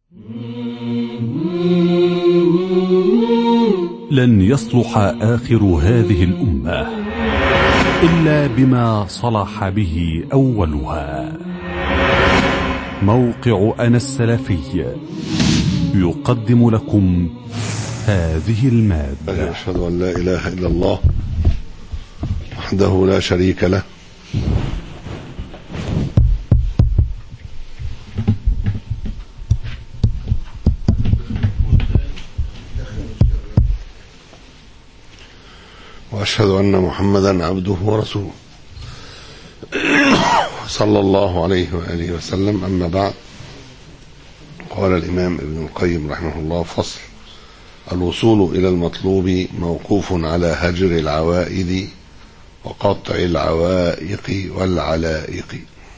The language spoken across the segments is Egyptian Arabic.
لن يصلح آخر هذه الأمة إلا بما صلح به أولها موقع أنا السلفي يقدم لكم هذه المادة أشهد أن لا إله إلا الله وحده لا شريك له وأشهد أن محمدا عبده ورسوله صلى الله عليه وآله وسلم أما بعد قال الإمام ابن القيم رحمه الله فصل الوصول إلى المطلوب موقوف على هجر العوائد وقطع العوائق والعلائق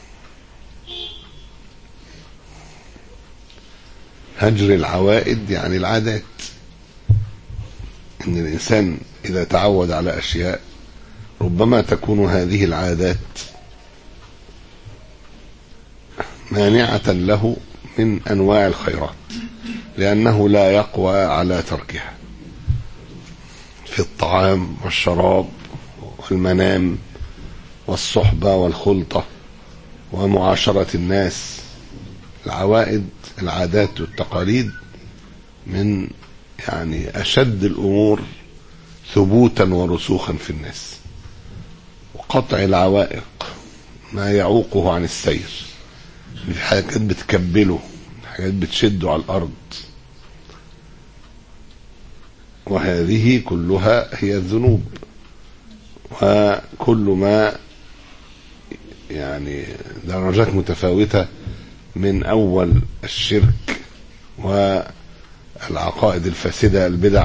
هجر العوائد يعني العادات ان الانسان اذا تعود على اشياء ربما تكون هذه العادات مانعه له من انواع الخيرات لانه لا يقوى على تركها في الطعام والشراب والمنام والصحبه والخلطه ومعاشره الناس العوائد العادات والتقاليد من يعني أشد الأمور ثبوتا ورسوخا في الناس وقطع العوائق ما يعوقه عن السير في حاجات بتكبله حاجات بتشده على الأرض وهذه كلها هي الذنوب وكل ما يعني درجات متفاوتة من أول الشرك و العقائد الفاسدة البدع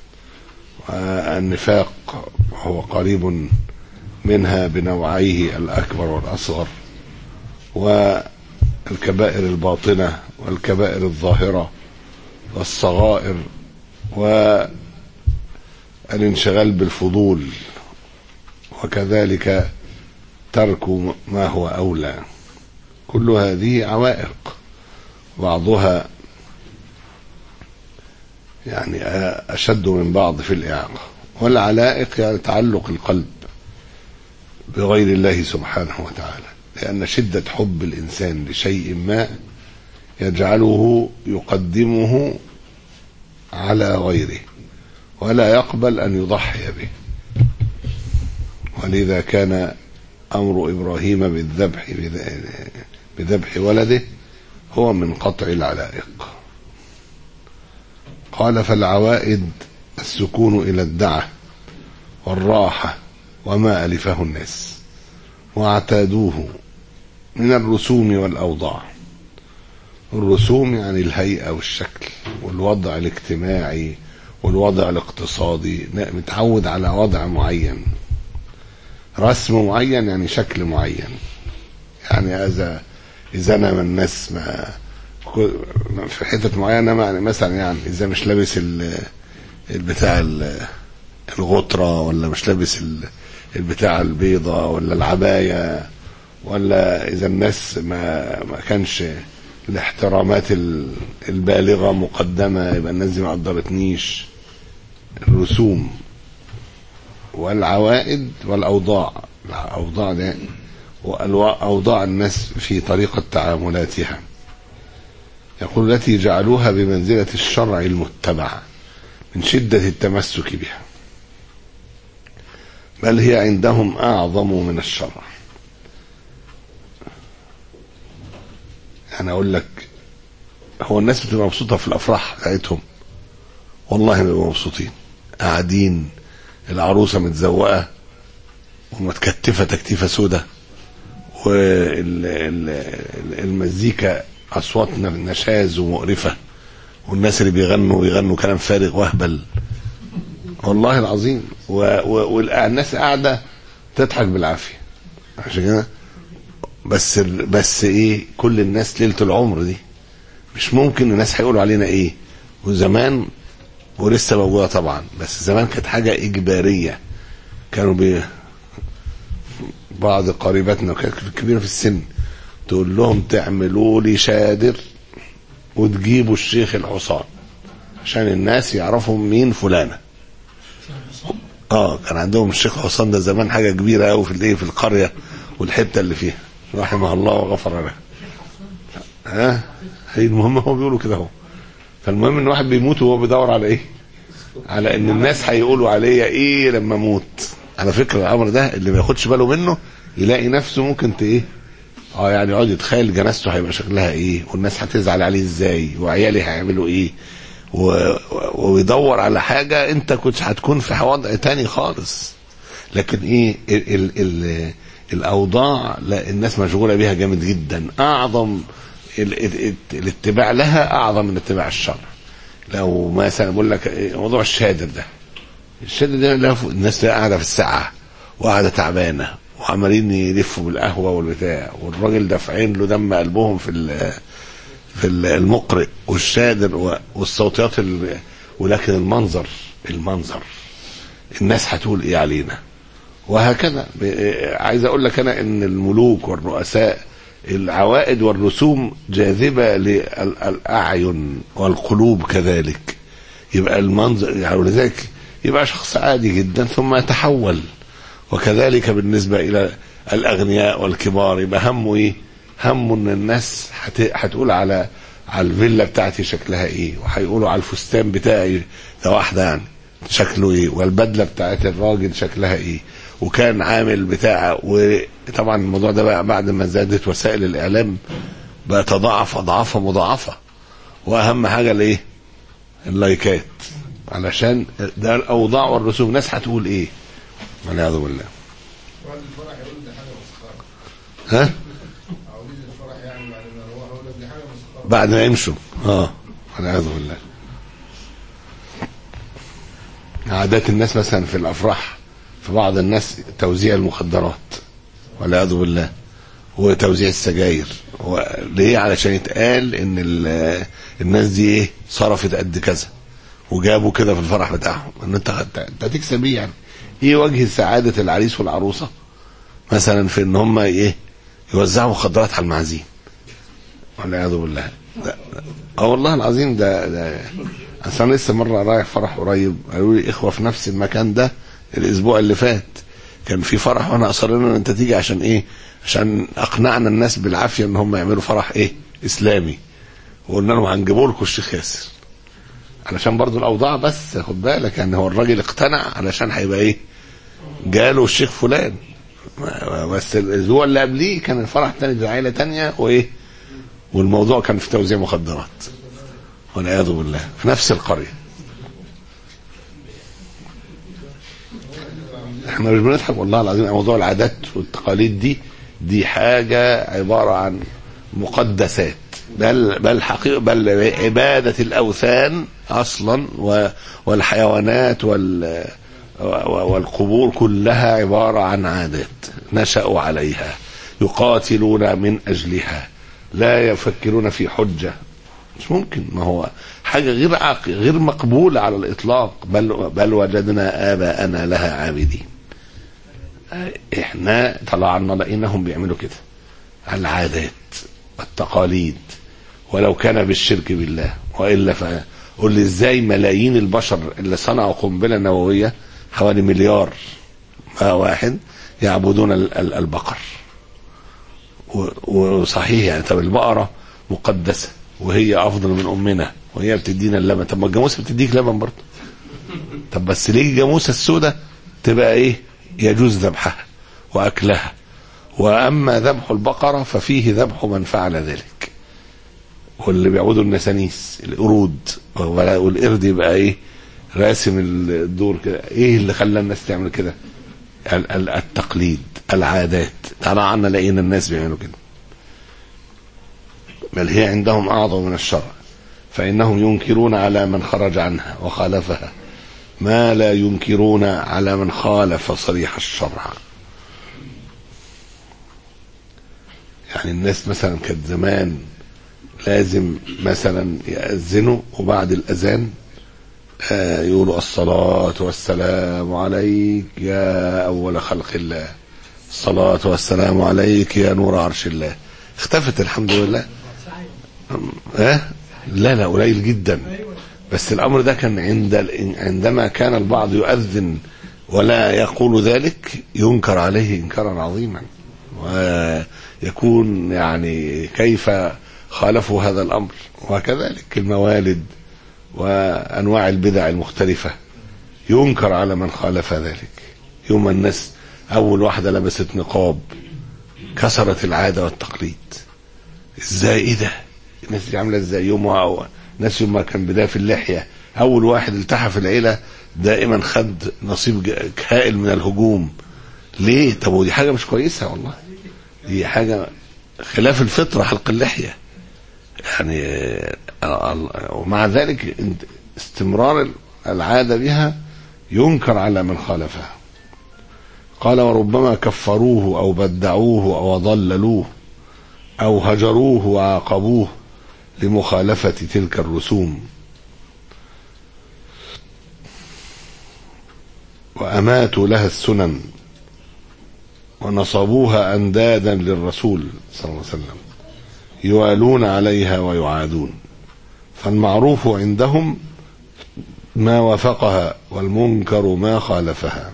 والنفاق وهو قريب منها بنوعيه الأكبر والأصغر والكبائر الباطنة والكبائر الظاهرة والصغائر والانشغال بالفضول وكذلك ترك ما هو أولى كل هذه عوائق بعضها يعني أشد من بعض في الإعاقة والعلائق يعني تعلق القلب بغير الله سبحانه وتعالى لأن شدة حب الإنسان لشيء ما يجعله يقدمه على غيره ولا يقبل أن يضحي به ولذا كان أمر إبراهيم بالذبح بذبح ولده هو من قطع العلائق قال فالعوائد السكون إلى الدعة والراحة وما ألفه الناس واعتادوه من الرسوم والأوضاع الرسوم يعني الهيئة والشكل والوضع الاجتماعي والوضع الاقتصادي متعود على وضع معين رسم معين يعني شكل معين يعني هذا إذا نام الناس ما في حتت معينه يعني مثلا يعني اذا مش لابس البتاع الغطره ولا مش لابس البتاع البيضه ولا العبايه ولا اذا الناس ما ما كانش الاحترامات البالغه مقدمه يبقى الناس دي ما قدرتنيش الرسوم والعوائد والاوضاع الاوضاع ده واوضاع الناس في طريقه تعاملاتها يقول التي جعلوها بمنزلة الشرع المتبع من شدة التمسك بها بل هي عندهم أعظم من الشرع أنا أقول لك هو الناس بتبقى مبسوطة في الأفراح بتاعتهم والله بيبقوا مبسوطين قاعدين العروسة متزوقة ومتكتفة تكتيفة سودة والمزيكا اصوات نشاز ومقرفه والناس اللي بيغنوا بيغنوا كلام فارغ وهبل والله العظيم والناس قاعده تضحك بالعافيه عشان كده بس بس ايه كل الناس ليله العمر دي مش ممكن الناس هيقولوا علينا ايه وزمان ولسه موجوده طبعا بس زمان كانت حاجه اجباريه كانوا بي بعض قريباتنا وكانت كبيره في السن تقول لهم تعملوا لي شادر وتجيبوا الشيخ الحصان عشان الناس يعرفوا مين فلانه اه كان عندهم الشيخ حسام ده زمان حاجه كبيره قوي في الايه في القريه والحته اللي فيها رحمه الله وغفر له ها هي المهم هو بيقولوا كده اهو فالمهم ان واحد بيموت وهو بيدور على ايه على ان الناس هيقولوا عليا ايه لما اموت على فكره الامر ده اللي ما ياخدش باله منه يلاقي نفسه ممكن ت ايه اه يعني يقعد يتخيل جنازته هيبقى شكلها ايه والناس هتزعل عليه ازاي وعيالي هيعملوا ايه و... و- ويدور على حاجة انت كنت هتكون في وضع تاني خالص لكن ايه ال... ال... ال... الاوضاع لا الناس مشغولة بيها جامد جدا اعظم ال... ال... ال... الاتباع لها اعظم من اتباع الشرع لو مثلا بقول لك إيه، موضوع الشادر ده الشادر ده لا ف- الناس تلاقيها قاعدة في الساعة وقاعدة تعبانة وعمالين يلفوا بالقهوة والبتاع والراجل دافعين له دم قلبهم في ال... في المقرئ والشادر و- والصوتيات ال... ولكن المنظر المنظر الناس هتقول ايه علينا وهكذا ب- عايز اقول لك انا ان الملوك والرؤساء العوائد والرسوم جاذبه للاعين والقلوب كذلك يبقى المنظر يعني ولذلك يبقى شخص عادي جدا ثم يتحول وكذلك بالنسبه الى الاغنياء والكبار يبقى همه ايه؟ همه ان الناس هت- هتقول على على الفيلا بتاعتي شكلها ايه وهيقولوا على الفستان بتاعي ده واحده يعني شكله ايه والبدله بتاعت الراجل شكلها ايه وكان عامل بتاع وطبعا الموضوع ده بقى بعد ما زادت وسائل الاعلام بقى تضاعف اضعافا مضاعفه واهم حاجه الايه اللايكات علشان ده الاوضاع والرسوم الناس هتقول ايه والعياذ بالله بعد الفرح يقول دي حاجه مسخره ها عاوزين الفرح يعني بعد ما نروح يقول لك دي حاجه مسخره بعد ما يمشوا اه والعياذ بالله عادات الناس مثلا في الافراح في بعض الناس توزيع المخدرات والعياذ بالله وتوزيع السجاير و- ليه علشان يتقال ان ال- الناس دي ايه صرفت قد كذا وجابوا كده في الفرح بتاعهم ان انت انت أنت هتكسب ايه يعني ايه وجه سعاده العريس والعروسه مثلا في ان هم ايه يوزعوا مخدرات على المعازيم والعياذ بالله ده- اه والله العظيم ده ده اصل انا لسه مره رايح فرح قريب قالوا لي اخوه في نفس المكان ده الاسبوع اللي فات كان في فرح وانا اصرنا ان انت تيجي عشان ايه عشان اقنعنا الناس بالعافيه ان هم يعملوا فرح ايه اسلامي وقلنا لهم هنجيبوا لكم الشيخ ياسر علشان برضو الاوضاع بس خد بالك يعني هو الراجل اقتنع علشان هيبقى ايه جاله الشيخ فلان بس الاسبوع اللي قبليه كان الفرح تاني ده عيله تانيه وايه والموضوع كان في توزيع مخدرات والعياذ بالله في نفس القريه احنا مش بنضحك والله العظيم موضوع العادات والتقاليد دي دي حاجه عباره عن مقدسات بل بل حقيقة بل عبادة الأوثان أصلا و- والحيوانات وال والقبور كلها عبارة عن عادات نشأوا عليها يقاتلون من أجلها لا يفكرون في حجة مش ممكن ما هو حاجة غير عق... غير مقبولة على الإطلاق بل بل وجدنا آباءنا لها عابدين احنا طلعنا لقيناهم بيعملوا كده العادات والتقاليد ولو كان بالشرك بالله والا فقول لي ازاي ملايين البشر اللي صنعوا قنبله نوويه حوالي مليار واحد يعبدون ال- ال- البقر و- وصحيح يعني طب البقره مقدسه وهي افضل من امنا وهي بتدينا اللبن طب ما الجاموسه بتديك لبن برضه طب بس ليه الجاموسه السوداء تبقى ايه يجوز ذبحها واكلها واما ذبح البقره ففيه ذبح من فعل ذلك واللي بيعبدوا النسانيس القرود ولا- والقرد يبقى ايه راسم الدور كده ايه اللي خلى الناس تعمل كده ال- ال- التقليد العادات طلعنا لقينا الناس بيعملوا كده بل هي عندهم اعظم من الشرع فانهم ينكرون على من خرج عنها وخالفها ما لا ينكرون على من خالف صريح الشرع يعني الناس مثلا كانت زمان لازم مثلا يأذنوا وبعد الأذان آه، يقولوا الصلاة والسلام عليك يا أول خلق الله الصلاة والسلام عليك يا نور عرش الله اختفت الحمد لله ها لا لا قليل جدا بس الامر ده كان عند عندما كان البعض يؤذن ولا يقول ذلك ينكر عليه انكارا عظيما ويكون يعني كيف خالفوا هذا الامر وكذلك الموالد وانواع البدع المختلفه ينكر على من خالف ذلك يوم الناس اول واحده لبست نقاب كسرت العاده والتقليد ازاي ايه ده الناس دي عامله ازاي يوم ناس يوم ما كان بدايه في اللحيه اول واحد التحى في العيله دائما خد نصيب ج- هائل من الهجوم ليه طب ودي حاجه مش كويسه والله دي حاجه خلاف الفطره حلق اللحيه يعني آه، ال- ومع ذلك انت- استمرار العاده بها ينكر على من خالفها قال وربما كفروه او بدعوه او ضللوه او هجروه وعاقبوه لمخالفه تلك الرسوم واماتوا لها السنن ونصبوها اندادا للرسول صلى الله عليه وسلم يوالون عليها ويعادون فالمعروف عندهم ما وافقها والمنكر ما خالفها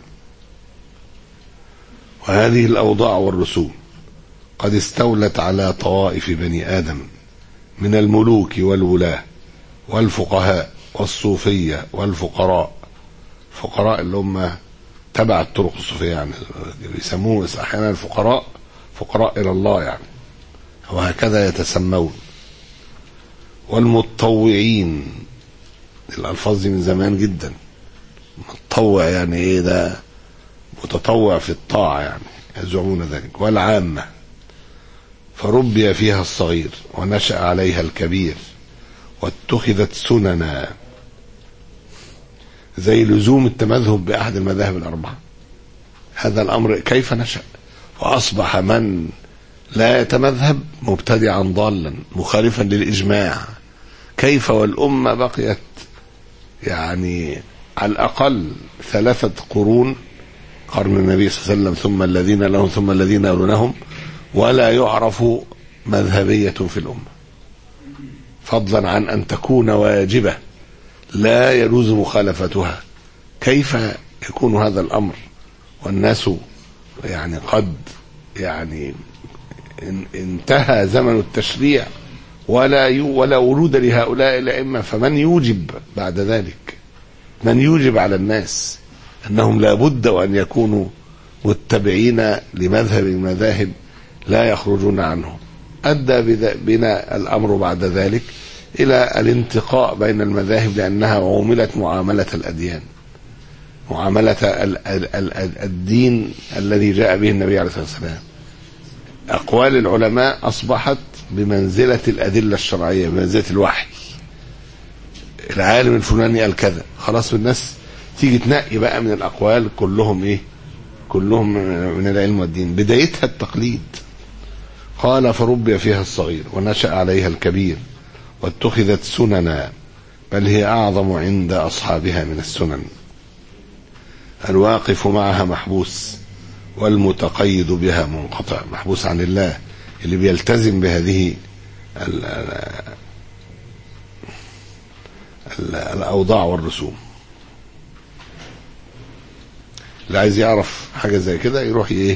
وهذه الاوضاع والرسوم قد استولت على طوائف بني ادم من الملوك والولاه والفقهاء والصوفيه والفقراء فقراء اللي هم تبع الطرق الصوفيه يعني بيسموه احيانا الفقراء فقراء الى الله يعني وهكذا يتسمون والمتطوعين الالفاظ دي من زمان جدا متطوع يعني ايه ده متطوع في الطاعه يعني يزعمون ذلك والعامه فربي فيها الصغير ونشا عليها الكبير واتخذت سننا زي لزوم التمذهب باحد المذاهب الاربعه هذا الامر كيف نشا واصبح من لا يتمذهب مبتدعا ضالا مخالفا للاجماع كيف والامه بقيت يعني على الاقل ثلاثه قرون قرن النبي صلى الله عليه وسلم ثم الذين لهم ثم الذين يلونهم ولا يعرف مذهبيه في الامه فضلا عن ان تكون واجبه لا يجوز مخالفتها كيف يكون هذا الامر والناس يعني قد يعني ان- انتهى زمن التشريع ولا يو ولا ورود لهؤلاء الائمه فمن يوجب بعد ذلك من يوجب على الناس انهم لابد وان يكونوا متبعين لمذهب من المذاهب لا يخرجون عنه ادى بذا- بنا الامر بعد ذلك الى الانتقاء بين المذاهب لانها عوملت معامله الاديان معامله ال- ال- ال- الدين الذي جاء به النبي عليه الصلاه والسلام اقوال العلماء اصبحت بمنزله الادله الشرعيه بمنزله الوحي العالم الفلاني قال كذا خلاص الناس تيجي تنقي بقى من الاقوال كلهم ايه كلهم من العلم والدين بدايتها التقليد قال فربي فيها الصغير ونشا عليها الكبير واتخذت سننا بل هي اعظم عند اصحابها من السنن الواقف معها محبوس والمتقيد بها منقطع محبوس عن الله اللي بيلتزم بهذه ال ال ال الاوضاع والرسوم اللي عايز يعرف حاجه زي كده يروح ايه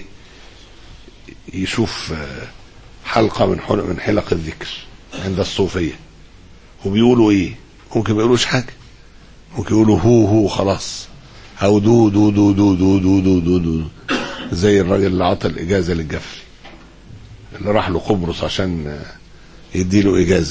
يشوف آه، حلقه من حلق من حلق الذكر عند الصوفيه وبيقولوا ايه ممكن ما يقولوش حاجه ممكن يقولوا هو هو خلاص او دو دو دو دو دو دو دو دو, دو. زي الراجل اللي عطى الاجازه للجفري اللي راح له قبرص عشان آه، يديله اجازه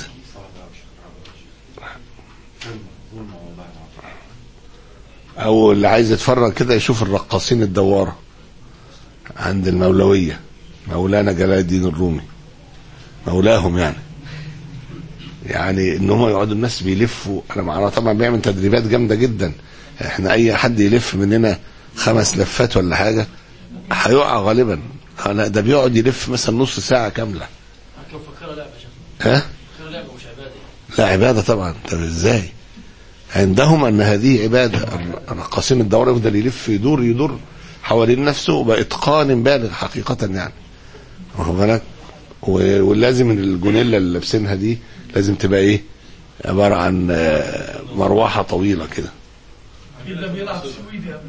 او اللي عايز يتفرج كده يشوف الرقاصين الدواره عند المولويه مولانا جلال الدين الرومي مولاهم يعني يعني ان هم يقعدوا الناس بيلفوا انا معنا طبعا بيعمل تدريبات جامده جدا احنا اي حد يلف مننا خمس لفات ولا حاجه هيقع غالبا آه لا ده بيقعد يلف مثلا نص ساعه كامله لو فكرها لعبه يا شيخ ها فكرها لعبه مش عباده لا عباده طبعا طب ازاي عندهم ان هذه عباده الرقاصين الدوره يفضل يلف يدور يدور حوالين نفسه باتقان بالغ حقيقه يعني واخد بالك و- ولازم الجونيلا اللي لابسينها دي لازم تبقى ايه عبارة عن آه، مروحة طويلة كده اكيد ده بيلعب سويدي قبل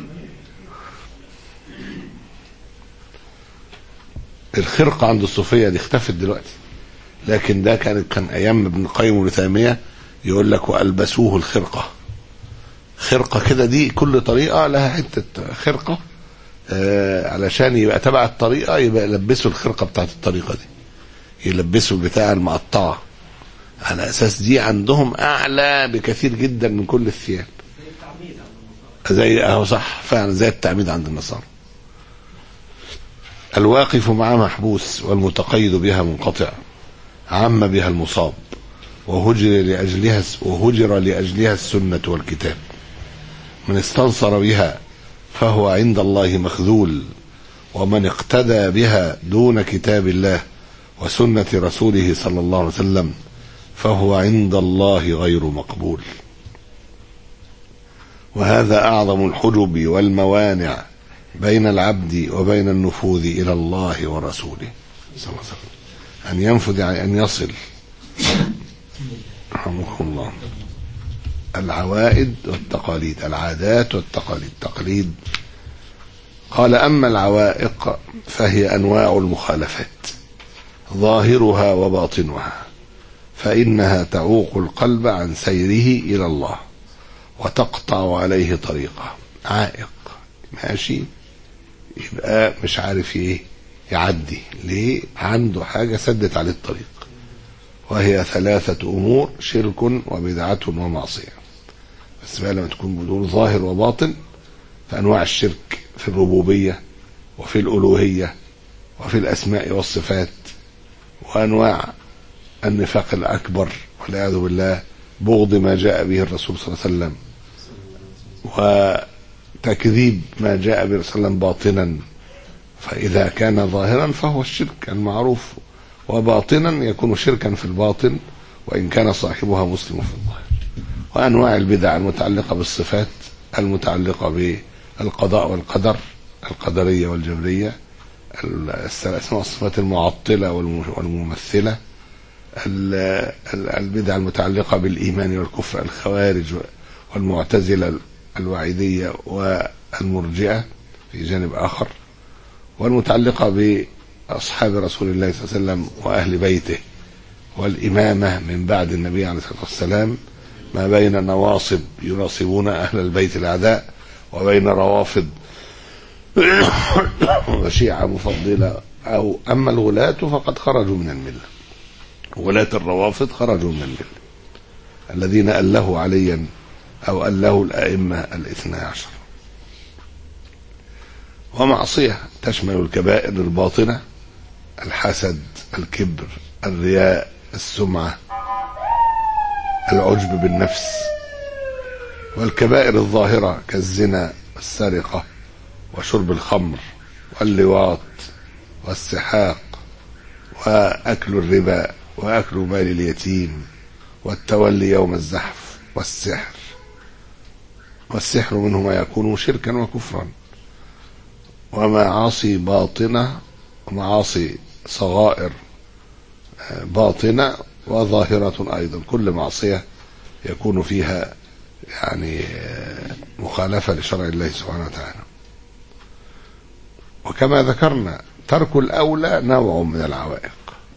الخرقة عند الصوفية دي اختفت دلوقتي لكن ده كان كان ايام ابن القيم وابن تيمية يقول لك والبسوه الخرقة خرقة كده دي كل طريقة لها حتة خرقة آه علشان يبقى تبع الطريقة يبقى يلبسوا الخرقة بتاعت الطريقة دي يلبسوا البتاع المقطعة على اساس دي عندهم اعلى بكثير جدا من كل الثياب زي اهو صح فعلا زي التعميد عند النصارى الواقف معها محبوس والمتقيد بها منقطع عم بها المصاب وهجر لأجلها وهجر لأجلها السنة والكتاب من استنصر بها فهو عند الله مخذول ومن اقتدى بها دون كتاب الله وسنة رسوله صلى الله عليه وسلم فهو عند الله غير مقبول وهذا أعظم الحجب والموانع بين العبد وبين النفوذ إلى الله ورسوله صلى الله عليه وسلم أن ينفذ يعني أن يصل رحمكم الله العوائد والتقاليد العادات والتقاليد تقليد قال أما العوائق فهي أنواع المخالفات ظاهرها وباطنها فإنها تعوق القلب عن سيره إلى الله وتقطع عليه طريقه عائق ماشي يبقى مش عارف ايه يعدي ليه عنده حاجة سدت عليه الطريق وهي ثلاثة أمور شرك وبدعة ومعصية بس بقى لما تكون بدون ظاهر وباطن فأنواع الشرك في الربوبية وفي الألوهية وفي الأسماء والصفات وأنواع النفاق الأكبر والعياذ بالله بغض ما جاء به الرسول صلى الله عليه وسلم وتكذيب ما جاء به صلى الله عليه وسلم باطنا فإذا كان ظاهرا فهو الشرك المعروف وباطنا يكون شركا في الباطن وإن كان صاحبها مسلم في الظاهر وأنواع البدع المتعلقة بالصفات المتعلقة بالقضاء والقدر القدرية والجبرية الأسماء والصفات المعطلة والممثلة البدع المتعلقة بالإيمان والكفر الخوارج والمعتزلة الوعيدية والمرجئة في جانب آخر والمتعلقة بأصحاب رسول الله صلى الله عليه وسلم وأهل بيته والإمامة من بعد النبي عليه الصلاة والسلام ما بين نواصب يناصبون أهل البيت الأعداء وبين روافض وشيعة مفضلة أو أما الغلاة فقد خرجوا من الملة ولاة الروافض خرجوا من الملة الذين أله عليا أو أله الأئمة الاثنى عشر ومعصية تشمل الكبائر الباطنة الحسد الكبر الرياء السمعة العجب بالنفس والكبائر الظاهرة كالزنا والسرقة وشرب الخمر واللواط والسحاق وأكل الربا وأكل مال اليتيم والتولي يوم الزحف والسحر والسحر منه ما يكون شركا وكفرا ومعاصي باطنة ومعاصي صغائر باطنة وظاهرة أيضا كل معصية يكون فيها يعني مخالفة لشرع الله سبحانه وتعالى وكما ذكرنا ترك الأولى نوع من العوائق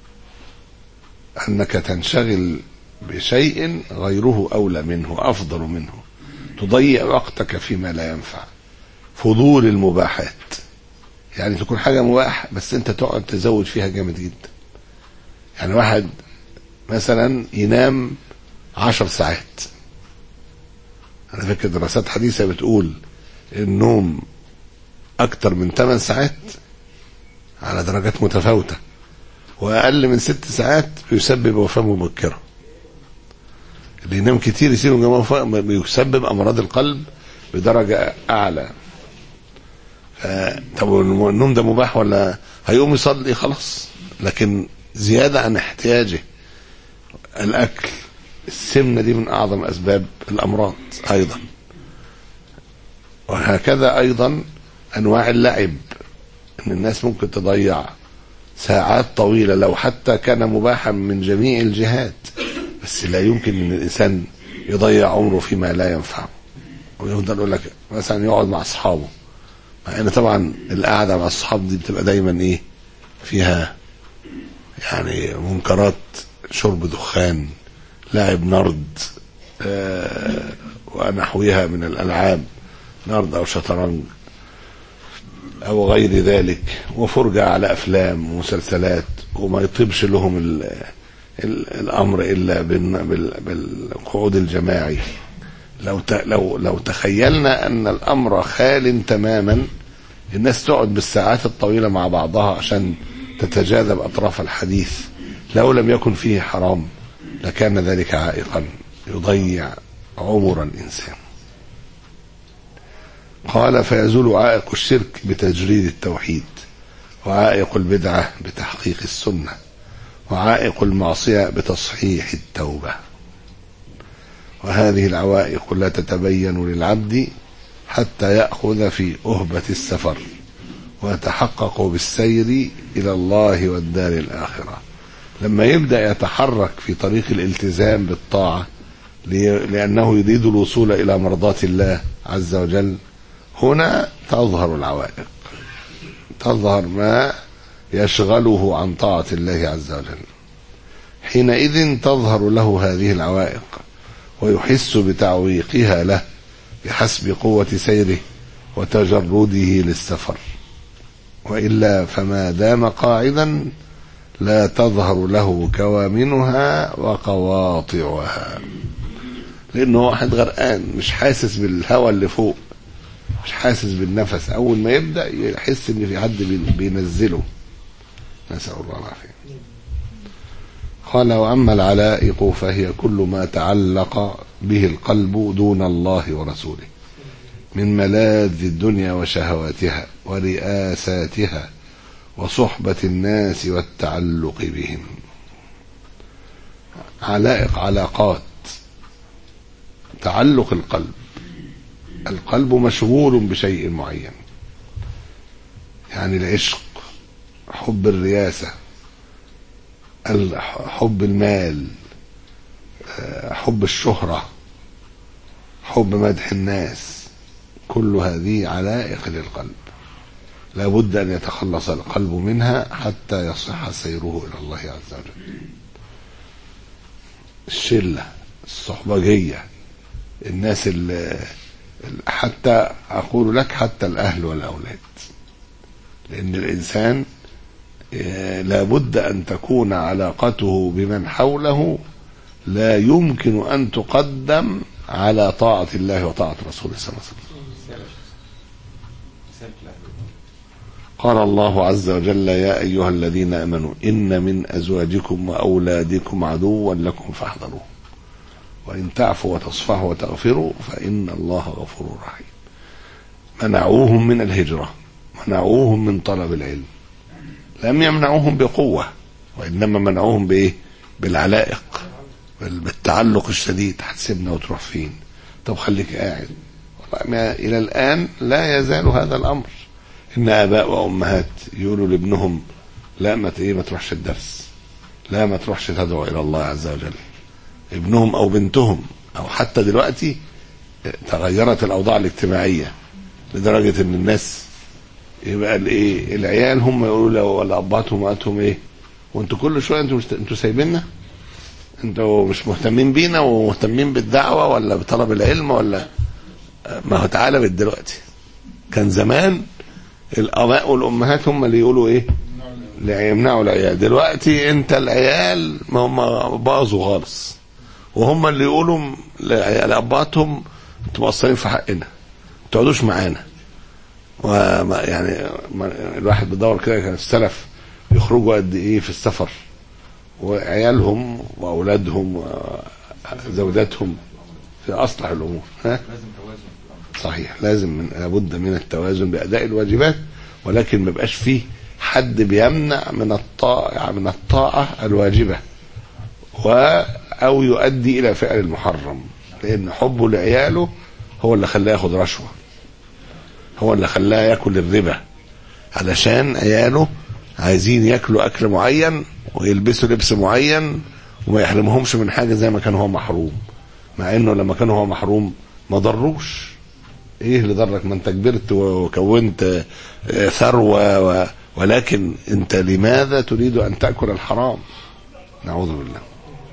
أنك تنشغل بشيء غيره أولى منه أفضل منه تضيع وقتك فيما لا ينفع فضول المباحات يعني تكون حاجة مباح بس انت تقعد تزود فيها جامد جدا يعني واحد مثلا ينام عشر ساعات انا فاكر دراسات حديثة بتقول النوم اكتر من 8 ساعات على درجات متفاوتة واقل من ست ساعات بيسبب وفاة مبكرة اللي ينام كتير يصير بيسبب امراض القلب بدرجة اعلى طب النوم ده مباح ولا هيقوم يصلي خلاص لكن زيادة عن احتياجه الأكل السمنة دي من أعظم أسباب الأمراض أيضا وهكذا أيضا أنواع اللعب أن الناس ممكن تضيع ساعات طويلة لو حتى كان مباحا من جميع الجهات بس لا يمكن ان الانسان يضيع عمره فيما لا ينفعه ويفضل يقول لك مثلا يقعد مع اصحابه مع ان طبعا القعده مع الصحاب دي بتبقى دايما ايه فيها يعني منكرات شرب دخان لعب نرد آه ونحوها من الالعاب نرد او شطرنج او غير ذلك وفرجة على افلام ومسلسلات وما يطيبش لهم ال ال الامر الا بال- بال- بالقعود الجماعي لو ت- لو لو تخيلنا ان الامر خال تماما الناس تقعد بالساعات الطويله مع بعضها عشان تتجاذب اطراف الحديث لو لم يكن فيه حرام لكان ذلك عائقا يضيع عمر الانسان قال فيزول عائق الشرك بتجريد التوحيد وعائق البدعه بتحقيق السنه وعائق المعصيه بتصحيح التوبه وهذه العوائق لا تتبين للعبد حتى ياخذ في اهبه السفر ويتحقق بالسير الى الله والدار الاخره لما يبدا يتحرك في طريق الالتزام بالطاعه لي- لانه يريد الوصول الى مرضاه الله عز وجل هنا تظهر العوائق تظهر ما يشغله عن طاعه الله عز وجل حينئذ تظهر له هذه العوائق ويحس بتعويقها له بحسب قوه سيره وتجرده للسفر والا فما دام قاعدا لا تظهر له كوامنها وقواطعها لانه واحد غرقان مش حاسس بالهواء اللي فوق مش حاسس بالنفس اول ما يبدا يحس ان في حد بي- بينزله نسال الله العافيه قال واما العلائق فهي كل ما تعلق به القلب دون الله ورسوله من ملاذ الدنيا وشهواتها ورئاساتها وصحبة الناس والتعلق بهم علائق علاقات تعلق القلب القلب مشغول بشيء معين يعني العشق حب الرياسة ال- حب المال آه، حب الشهرة حب مدح الناس كل هذه علائق للقلب لابد أن يتخلص القلب منها حتى يصح سيره إلى الله عز وجل الشلة الصحبجية الناس اللي حتى أقول لك حتى الأهل والأولاد لأن الإنسان آه، لابد أن تكون علاقته بمن حوله لا يمكن أن تقدم على طاعة الله وطاعة رسوله صلى الله عليه وسلم قال الله عز وجل يا أيها الذين آمنوا إن من أزواجكم وأولادكم عدوا لكم فاحذروه وإن تعفوا وتصفحوا وتغفروا فإن الله غفور رحيم منعوهم من الهجرة منعوهم من طلب العلم لم يمنعوهم بقوة وإنما منعوهم بإيه بالعلائق بال- بالتعلق الشديد هتسيبنا وتروح فين طب خليك قاعد والله ما إلى الآن لا يزال هذا الأمر إن آباء وأمهات يقولوا لابنهم لا ما ت- إيه ما تروحش الدرس لا ما تروحش تدعو إلى الله عز وجل ابنهم أو بنتهم أو حتى دلوقتي تغيرت الأوضاع الاجتماعية لدرجة إن الناس يبقى الايه العيال هم يقولوا لو ولا اباتهم وامهاتهم ايه وانتوا كل شويه انتوا مست... انتوا سايبيننا انتوا مش مهتمين بينا ومهتمين بالدعوه ولا بطلب العلم ولا ما هو اتعلمت دلوقتي كان زمان الاباء والامهات هم اللي يقولوا ايه اللي يمنعوا العيال دلوقتي انت العيال ما هم باظوا خالص وهم اللي يقولوا لاباتهم انتوا مقصرين في حقنا ما تقعدوش معانا وما يعني ما الواحد بيدور كده كان السلف يخرجوا قد ايه في السفر وعيالهم واولادهم وزوجاتهم في اصلح الامور ها صحيح لازم من لابد من التوازن باداء الواجبات ولكن ما يبقاش فيه حد بيمنع من الطاعه من الطاعه الواجبه و او يؤدي الى فعل المحرم لان حبه لعياله هو اللي خلاه ياخد رشوه هو اللي خلاه ياكل الربا علشان عياله عايزين ياكلوا اكل معين ويلبسوا لبس معين وما يحرمهمش من حاجه زي ما كان هو محروم مع انه لما كان هو محروم ما ضروش ايه اللي ضرك ما انت كبرت وكونت آه، ثروه و... ولكن انت لماذا تريد ان تاكل الحرام نعوذ بالله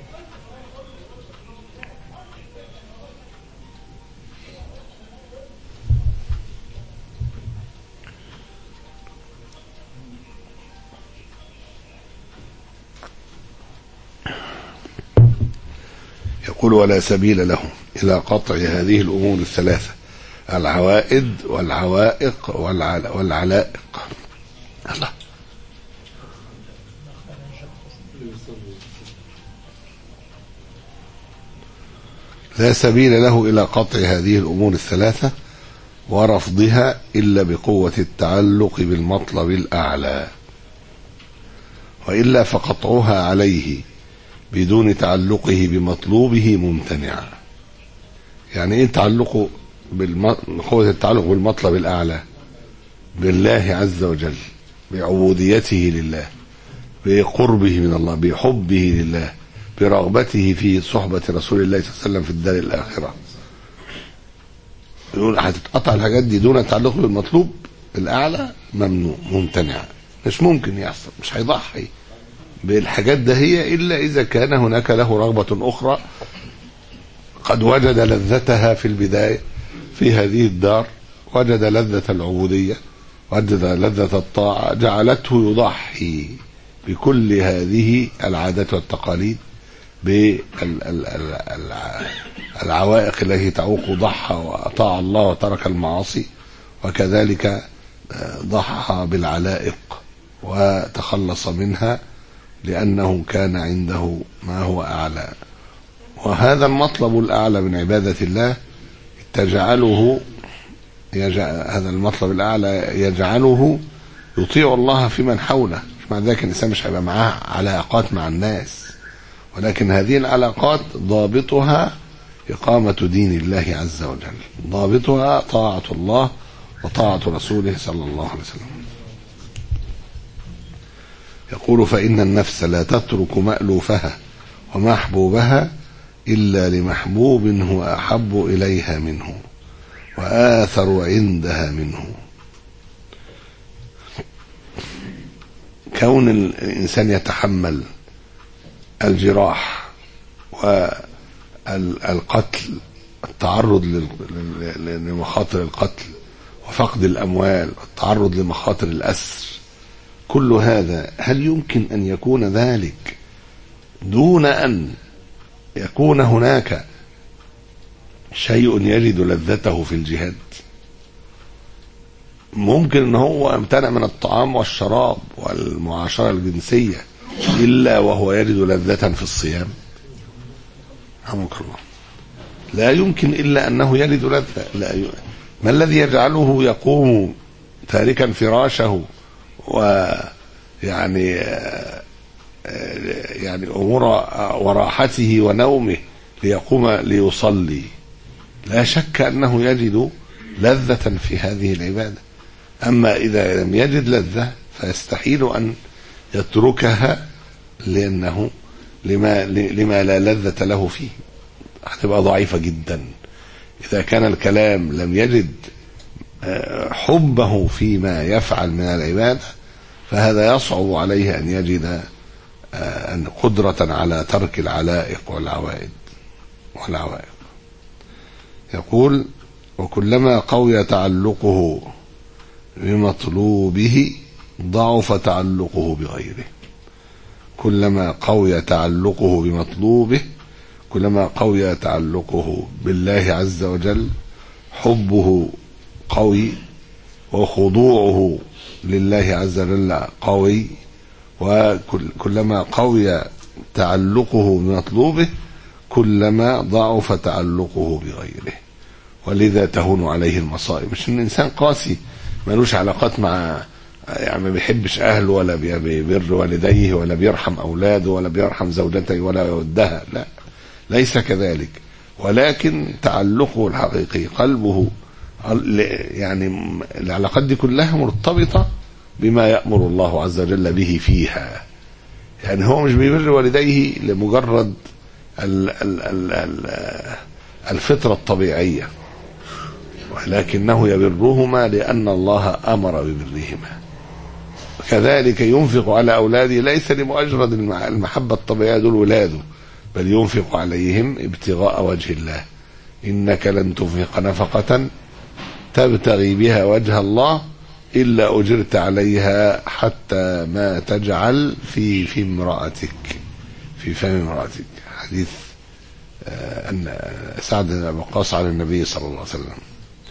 يقول ولا سبيل له إلى قطع هذه الأمور الثلاثة العوائد والعوائق والعل... والعلائق الله لا سبيل له إلى قطع هذه الأمور الثلاثة ورفضها إلا بقوة التعلق بالمطلب الأعلى وإلا فقطعها عليه بدون تعلقه بمطلوبه ممتنع يعني ايه تعلقه بالم... قوة التعلق بالمطلب الأعلى بالله عز وجل بعبوديته لله بقربه من الله بحبه لله برغبته في صحبة رسول الله صلى الله عليه وسلم في الدار الآخرة يقول هتتقطع الحاجات دي دون تعلق بالمطلوب الأعلى ممنوع ممتنع مش ممكن يحصل مش هيضحي بالحاجات ده هي إلا إذا كان هناك له رغبة أخرى قد وجد لذتها في البداية في هذه الدار وجد لذة العبودية وجد لذة الطاعة جعلته يضحي بكل هذه العادات والتقاليد بالعوائق التي تعوق ضحى وأطاع الله وترك المعاصي وكذلك ضحى بالعلائق وتخلص منها لأنه كان عنده ما هو أعلى وهذا المطلب الأعلى من عبادة الله تجعله يجعل هذا المطلب الأعلى يجعله يطيع الله في من حوله مش مع ذلك الإنسان مش هيبقى معاه علاقات مع الناس ولكن هذه العلاقات ضابطها إقامة دين الله عز وجل ضابطها طاعة الله وطاعة رسوله صلى الله عليه وسلم يقول فإن النفس لا تترك مألوفها ومحبوبها إلا لمحبوب هو أحب إليها منه وآثر عندها منه كون الإنسان يتحمل الجراح والقتل التعرض لمخاطر القتل وفقد الأموال والتعرض لمخاطر الأسر كل هذا هل يمكن أن يكون ذلك دون أن يكون هناك شيء يجد لذته في الجهاد ممكن ان هو امتنع من الطعام والشراب والمعاشرة الجنسية الا وهو يجد لذة في الصيام رحمك الله لا يمكن الا انه يجد لذة لا ي... ما الذي يجعله يقوم تاركا فراشه ويعني يعني امور وراحته ونومه ليقوم ليصلي لا شك انه يجد لذة في هذه العبادة اما اذا لم يجد لذة فيستحيل ان يتركها لانه لما لما لا لذة له فيه هتبقى ضعيفة جدا اذا كان الكلام لم يجد حبه فيما يفعل من العبادة فهذا يصعب عليه ان يجد أن قدرة على ترك العلائق والعوائد والعوائق يقول وكلما قوي تعلقه بمطلوبه ضعف تعلقه بغيره كلما قوي تعلقه بمطلوبه كلما قوي تعلقه بالله عز وجل حبه قوي وخضوعه لله عز وجل قوي وكلما قوي تعلقه بمطلوبه كلما ضعف تعلقه بغيره ولذا تهون عليه المصائب مش ان الانسان قاسي ملوش علاقات مع يعني ما بيحبش اهله ولا بيبر والديه ولا بيرحم اولاده ولا بيرحم زوجته ولا يودها لا ليس كذلك ولكن تعلقه الحقيقي قلبه يعني العلاقات دي كلها مرتبطه بما يأمر الله عز وجل به فيها يعني هو مش بيبر والديه لمجرد ال ال ال ال الفطرة الطبيعية ولكنه يبرهما لأن الله أمر ببرهما كذلك ينفق على أولاده ليس لمجرد المع- المحبة الطبيعية دول ولاده بل ينفق عليهم ابتغاء وجه الله إنك لن تنفق نفقة تبتغي بها وجه الله إلا أجرت عليها حتى ما تجعل في في امرأتك في فم امرأتك حديث آه، أن سعد بن أبي وقاص على النبي صلى الله عليه وسلم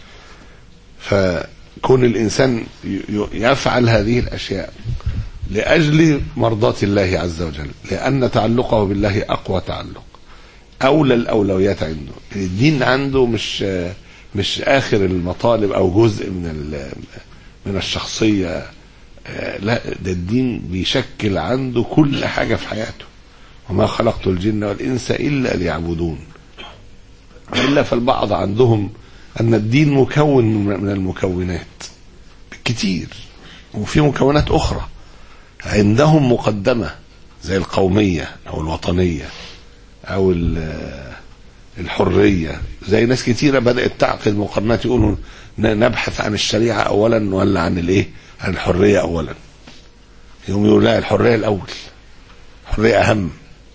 فكون الإنسان ي- ي- يفعل هذه الأشياء لأجل مرضاة الله عز وجل لأن تعلقه بالله أقوى تعلق أولى الأولويات عنده الدين عنده مش مش آخر المطالب أو جزء من ال- من الشخصية آه، لا ده الدين بيشكل عنده كل حاجة في حياته وما خلقت الجن والإنس إلا ليعبدون إلا فالبعض عندهم أن الدين مكون من من المكونات كتير وفي مكونات أخرى عندهم مقدمة زي القومية أو الوطنية أو ال- الحرية زي ناس كتيرة بدأت تعقد مقارنات يقولوا ن- نبحث عن الشريعة أولا ولا عن الإيه عن الحرية أولا يوم يقول لا الحرية الأول الحرية أهم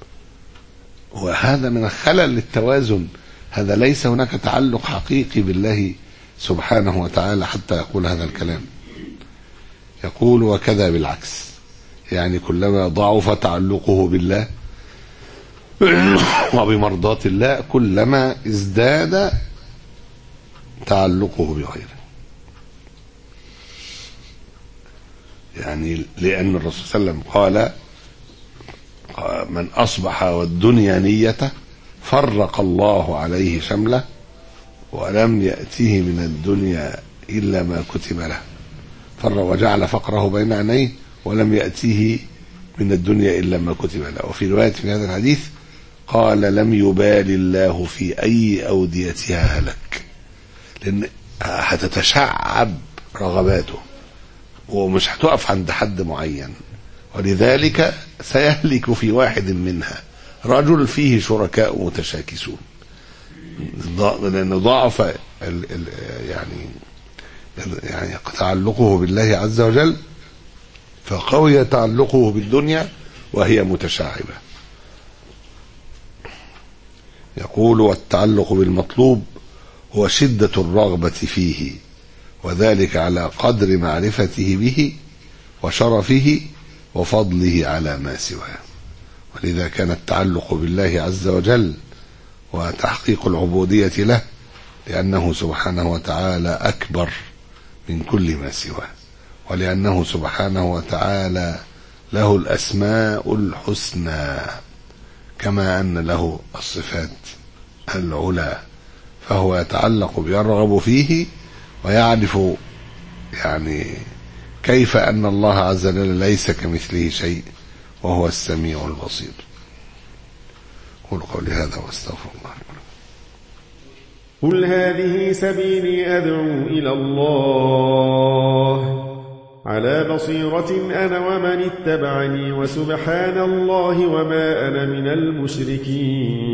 وهذا من خلل للتوازن هذا ليس هناك تعلق حقيقي بالله سبحانه وتعالى حتى يقول هذا الكلام يقول وكذا بالعكس يعني كلما ضعف تعلقه بالله وبمرضاة الله كلما ازداد تعلقه بغيره يعني لأن الرسول صلى الله عليه وسلم قال من أصبح والدنيا نيته فرق الله عليه شمله ولم يأته من الدنيا إلا ما كتب له فرق وجعل فقره بين عينيه ولم يأته من الدنيا إلا ما كتب له وفي رواية في هذا الحديث قال لم يبال الله في أي أوديتها هلك لأن هتتشعب رغباته ومش هتقف عند حد معين ولذلك سيهلك في واحد منها رجل فيه شركاء متشاكسون ضع- لأنه ضعف ال ال يعني يعني تعلقه بالله عز وجل فقوي تعلقه بالدنيا وهي متشعبة يقول والتعلق بالمطلوب هو شدة الرغبة فيه وذلك على قدر معرفته به وشرفه وفضله على ما سواه ولذا كان التعلق بالله عز وجل وتحقيق العبودية له لأنه سبحانه وتعالى أكبر من كل ما سواه ولأنه سبحانه وتعالى له الأسماء الحسنى كما أن له الصفات العلى فهو يتعلق بيرغب فيه ويعرف يعني كيف أن الله عز وجل ليس كمثله شيء وهو السميع البصير قول قولي هذا واستغفر الله لي ولكم. قل هذه سبيلي أدعو إلى الله على بصيرة أنا ومن اتبعني وسبحان الله وما أنا من المشركين